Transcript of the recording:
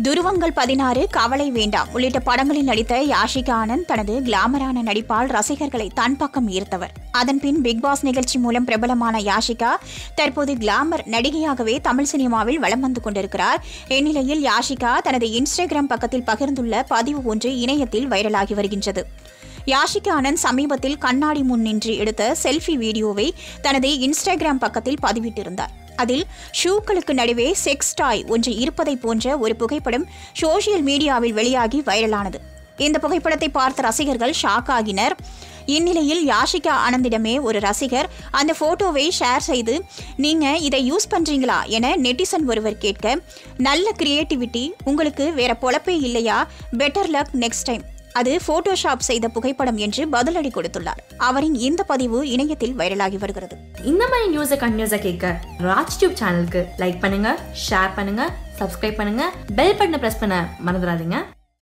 துருவங்கள் பதினாறு கவலை வேண்டாம் உள்ளிட்ட படங்களில் நடித்த யாஷிகா ஆனந்த் தனது கிளாமரான நடிப்பால் ரசிகர்களை தன் பக்கம் ஈர்த்தவர் அதன்பின் பிக் பாஸ் நிகழ்ச்சி மூலம் பிரபலமான யாஷிகா தற்போது கிளாமர் நடிகையாகவே தமிழ் சினிமாவில் வலம் வந்து கொண்டிருக்கிறார் இந்நிலையில் யாஷிகா தனது இன்ஸ்டாகிராம் பக்கத்தில் பகிர்ந்துள்ள பதிவு ஒன்று இணையத்தில் வைரலாகி வருகின்றது யாஷிகா ஆனந்த் சமீபத்தில் கண்ணாடி முன் நின்று எடுத்த செல்ஃபி வீடியோவை தனது இன்ஸ்டாகிராம் பக்கத்தில் பதிவிட்டிருந்தார் அதில் ஷூக்களுக்கு நடுவே செக்ஸ் டாய் ஒன்று இருப்பதை போன்ற ஒரு புகைப்படம் சோஷியல் மீடியாவில் வெளியாகி வைரலானது இந்த புகைப்படத்தை பார்த்த ரசிகர்கள் ஷாக் ஆகினர் இந்நிலையில் யாஷிகா ஆனந்திடமே ஒரு ரசிகர் அந்த போட்டோவை ஷேர் செய்து நீங்க இதை யூஸ் பண்றீங்களா என நெட்டிசன் ஒருவர் கேட்க நல்ல கிரியேட்டிவிட்டி உங்களுக்கு வேற பொழப்பே இல்லையா பெட்டர் லக் நெக்ஸ்ட் டைம் அது போட்டோஷாப் செய்த புகைப்படம் என்று பதிலடி கொடுத்துள்ளார் அவரின் இந்த பதிவு இணையத்தில் வைரலாகி வருகிறது இந்த மாதிரி நியூஸை கண்டினியூஸாக கேட்க ராஜ் டியூப் சேனலுக்கு லைக் பண்ணுங்க ஷேர் பண்ணுங்க சப்ஸ்கிரைப் பண்ணுங்க பெல் பட்டனை ப்ரெஸ் பண்ண மறந்துடாதீங்க